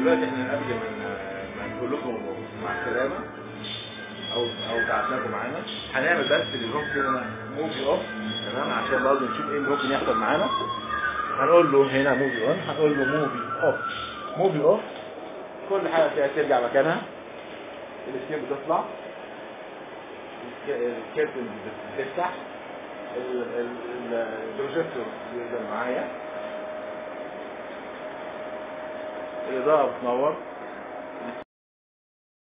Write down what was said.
دلوقتي احنا قبل ما ما نقول لكم مع السلامه او او تعبناكم معانا هنعمل بس الهوم كده موفي اوف تمام عشان برضه نشوف ايه اللي ممكن يحصل معانا هنقول له هنا موفي اون هنقول له موفي اوف موفي اوف كل حاجه فيها ترجع مكانها السكيب بتطلع الكيرتن بتفتح ال- ال- ال- البروجيكتور بيفضل معايا الإضاءة بتنور